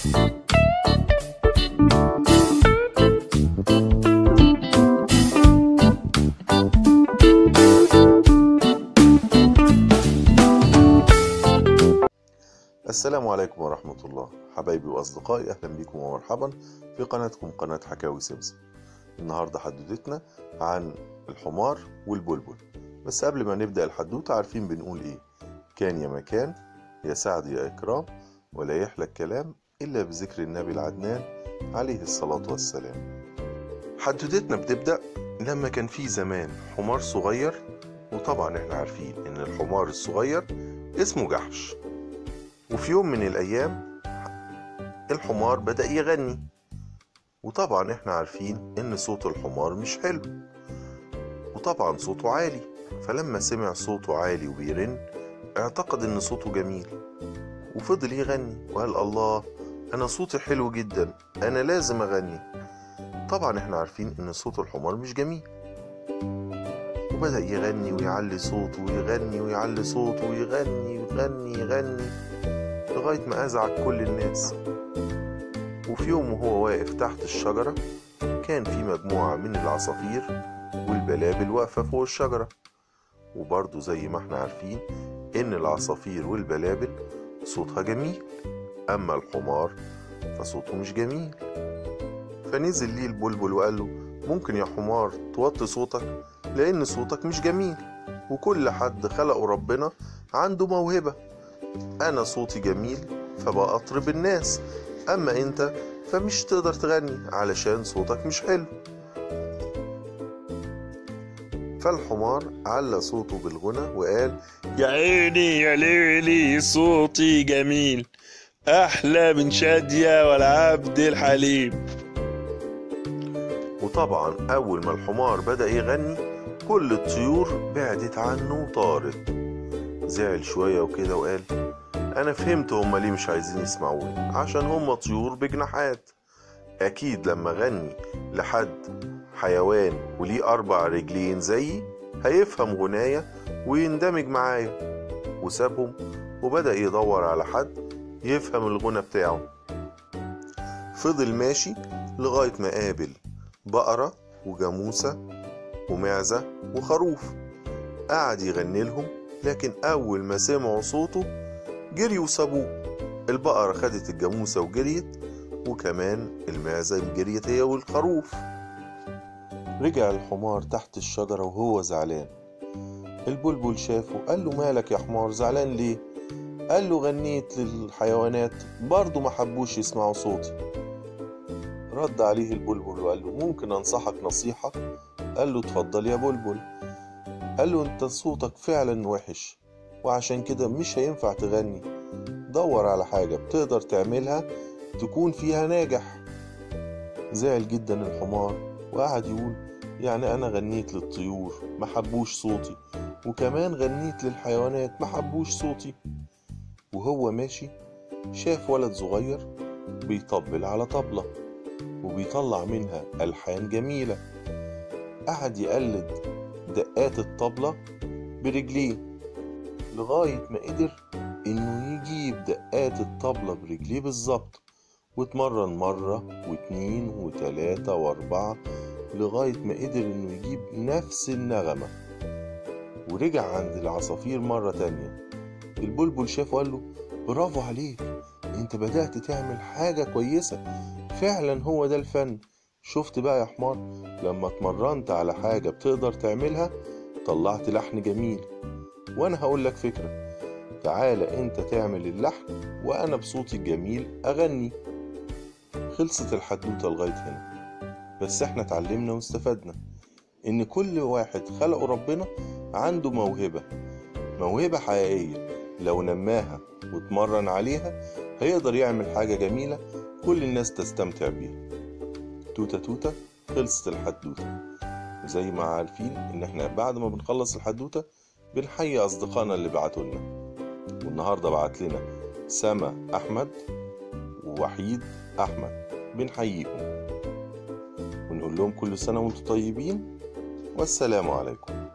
السلام عليكم ورحمة الله حبايبي وأصدقائي أهلا بكم ومرحبا في قناتكم قناة حكاوي سمسم النهاردة حدوتتنا عن الحمار والبلبل بس قبل ما نبدأ الحدوتة عارفين بنقول إيه كان يا مكان يا سعد يا إكرام ولا يحلى الكلام إلا بذكر النبي العدنان عليه الصلاة والسلام حدوتتنا بتبدأ لما كان في زمان حمار صغير وطبعا احنا عارفين ان الحمار الصغير اسمه جحش وفي يوم من الأيام الحمار بدأ يغني وطبعا احنا عارفين ان صوت الحمار مش حلو وطبعا صوته عالي فلما سمع صوته عالي وبيرن اعتقد ان صوته جميل وفضل يغني وقال الله انا صوتي حلو جدا انا لازم اغني طبعا احنا عارفين ان صوت الحمار مش جميل وبدأ يغني ويعلي صوته ويغني ويعلي صوته ويغني ويغني يغني لغاية ما أزعج كل الناس وفي يوم وهو واقف تحت الشجرة كان في مجموعة من العصافير والبلابل واقفة فوق الشجرة وبرضه زي ما احنا عارفين إن العصافير والبلابل صوتها جميل أما الحمار فصوته مش جميل فنزل ليه البلبل وقال له ممكن يا حمار توطي صوتك لأن صوتك مش جميل وكل حد خلقه ربنا عنده موهبة أنا صوتي جميل فبأطرب الناس أما أنت فمش تقدر تغني علشان صوتك مش حلو فالحمار على صوته بالغنى وقال يا عيني يا ليلي صوتي جميل أحلى من شادية والعبد الحليم وطبعا أول ما الحمار بدأ يغني كل الطيور بعدت عنه وطارت زعل شوية وكده وقال أنا فهمت هما ليه مش عايزين يسمعوني عشان هما طيور بجناحات أكيد لما أغني لحد حيوان وليه أربع رجلين زيي هيفهم غناية ويندمج معايا وسابهم وبدأ يدور على حد يفهم الغنى بتاعه فضل ماشي لغاية ما قابل بقرة وجاموسة ومعزة وخروف قعد يغني لهم لكن أول ما سمعوا صوته جريوا وسابوه البقرة خدت الجاموسة وجريت وكمان المعزة جريت هي والخروف رجع الحمار تحت الشجرة وهو زعلان البلبل شافه قال له مالك يا حمار زعلان ليه قال له غنيت للحيوانات برضه ما حبوش يسمعوا صوتي رد عليه البلبل وقال له ممكن انصحك نصيحة قال له اتفضل يا بلبل قال له انت صوتك فعلا وحش وعشان كده مش هينفع تغني دور على حاجة بتقدر تعملها تكون فيها ناجح زعل جدا الحمار وقعد يقول يعني انا غنيت للطيور ما حبوش صوتي وكمان غنيت للحيوانات ما حبوش صوتي وهو ماشي شاف ولد صغير بيطبل على طبلة وبيطلع منها ألحان جميلة قعد يقلد دقات الطبلة برجليه لغاية ما قدر إنه يجيب دقات الطبلة برجليه بالظبط واتمرن مرة واتنين وتلاتة وأربعة لغاية ما قدر إنه يجيب نفس النغمة ورجع عند العصافير مرة تانية البلبل شافه وقال له برافو عليك انت بدأت تعمل حاجة كويسة فعلا هو ده الفن شفت بقى يا حمار لما اتمرنت على حاجة بتقدر تعملها طلعت لحن جميل وانا هقول لك فكرة تعالى انت تعمل اللحن وانا بصوتي الجميل اغني خلصت الحدوتة لغاية هنا بس احنا اتعلمنا واستفدنا ان كل واحد خلقه ربنا عنده موهبة موهبة حقيقية لو نماها واتمرن عليها هيقدر يعمل حاجة جميلة كل الناس تستمتع بيها توتة توتة خلصت الحدوتة وزي ما عارفين ان احنا بعد ما بنخلص الحدوتة بنحيي اصدقائنا اللي بعتوا لنا والنهاردة بعت لنا سما احمد ووحيد احمد بنحييهم ونقول لهم كل سنة وانتم طيبين والسلام عليكم